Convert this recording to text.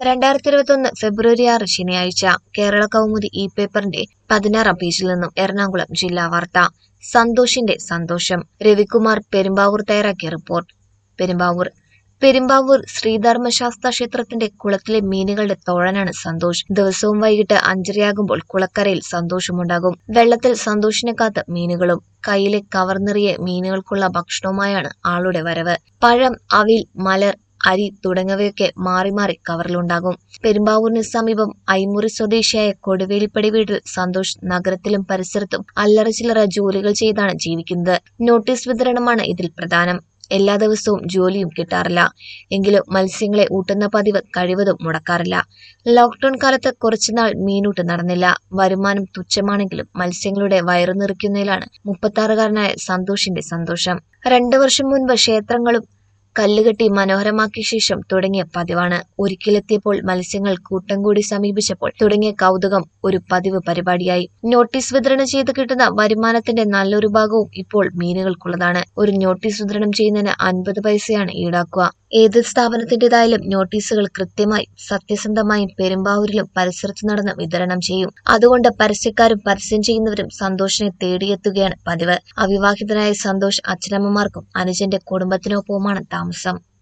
രണ്ടായിരത്തി ഇരുപത്തൊന്ന് ഫെബ്രുവരി ആറ് ശനിയാഴ്ച കേരള കൗമുദി ഇ പേപ്പറിന്റെ പതിനാറാം പേജിൽ നിന്നും എറണാകുളം ജില്ലാ വാർത്ത സന്തോഷിന്റെ സന്തോഷം രവികുമാർ പെരുമ്പാവൂർ തയ്യാറാക്കിയ റിപ്പോർട്ട് പെരുമ്പാവൂർ പെരുമ്പാവൂർ ശ്രീധർമ്മശാസ്ത്ര ക്ഷേത്രത്തിന്റെ കുളത്തിലെ മീനുകളുടെ തോഴനാണ് സന്തോഷ് ദിവസവും വൈകിട്ട് അഞ്ചരയാകുമ്പോൾ കുളക്കരയിൽ സന്തോഷമുണ്ടാകും വെള്ളത്തിൽ സന്തോഷിനെ കാത്ത് മീനുകളും കയ്യിലെ കവർ നിറയെ മീനുകൾക്കുള്ള ഭക്ഷണവുമായാണ് ആളുടെ വരവ് പഴം അവിൽ മലർ അരി തുടങ്ങിയവയൊക്കെ മാറി മാറി കവറിലുണ്ടാകും പെരുമ്പാവൂരിന് സമീപം ഐമുറി സ്വദേശിയായ കൊടുവേലിപ്പടി വീട്ടിൽ സന്തോഷ് നഗരത്തിലും പരിസരത്തും അല്ലറ ചില്ലറ ജോലികൾ ചെയ്താണ് ജീവിക്കുന്നത് നോട്ടീസ് വിതരണമാണ് ഇതിൽ പ്രധാനം എല്ലാ ദിവസവും ജോലിയും കിട്ടാറില്ല എങ്കിലും മത്സ്യങ്ങളെ ഊട്ടുന്ന പതിവ് കഴിവതും മുടക്കാറില്ല ലോക്ക്ഡൌൺ കാലത്ത് കുറച്ചുനാൾ മീനൂട്ട് നടന്നില്ല വരുമാനം തുച്ഛമാണെങ്കിലും മത്സ്യങ്ങളുടെ വയറു നിറയ്ക്കുന്നതിലാണ് മുപ്പത്താറുകാരനായ സന്തോഷിന്റെ സന്തോഷം രണ്ടു വർഷം മുൻപ് ക്ഷേത്രങ്ങളും കല്ലുകെട്ടി മനോഹരമാക്കിയ ശേഷം തുടങ്ങിയ പതിവാണ് ഒരിക്കലെത്തിയപ്പോൾ മത്സ്യങ്ങൾ കൂട്ടം കൂടി സമീപിച്ചപ്പോൾ തുടങ്ങിയ കൗതുകം ഒരു പതിവ് പരിപാടിയായി നോട്ടീസ് വിതരണം ചെയ്ത് കിട്ടുന്ന വരുമാനത്തിന്റെ നല്ലൊരു ഭാഗവും ഇപ്പോൾ മീനുകൾക്കുള്ളതാണ് ഒരു നോട്ടീസ് വിതരണം ചെയ്യുന്നതിന് അൻപത് പൈസയാണ് ഈടാക്കുക ഏത് സ്ഥാപനത്തിന്റേതായാലും നോട്ടീസുകൾ കൃത്യമായി സത്യസന്ധമായും പെരുമ്പാവൂരിലും പരിസരത്ത് നടന്ന് വിതരണം ചെയ്യും അതുകൊണ്ട് പരസ്യക്കാരും പരസ്യം ചെയ്യുന്നവരും സന്തോഷിനെ തേടിയെത്തുകയാണ് പതിവ് അവിവാഹിതനായ സന്തോഷ് അച്ഛനമ്മമാർക്കും അനുജന്റെ കുടുംബത്തിനൊപ്പവുമാണ് താമസം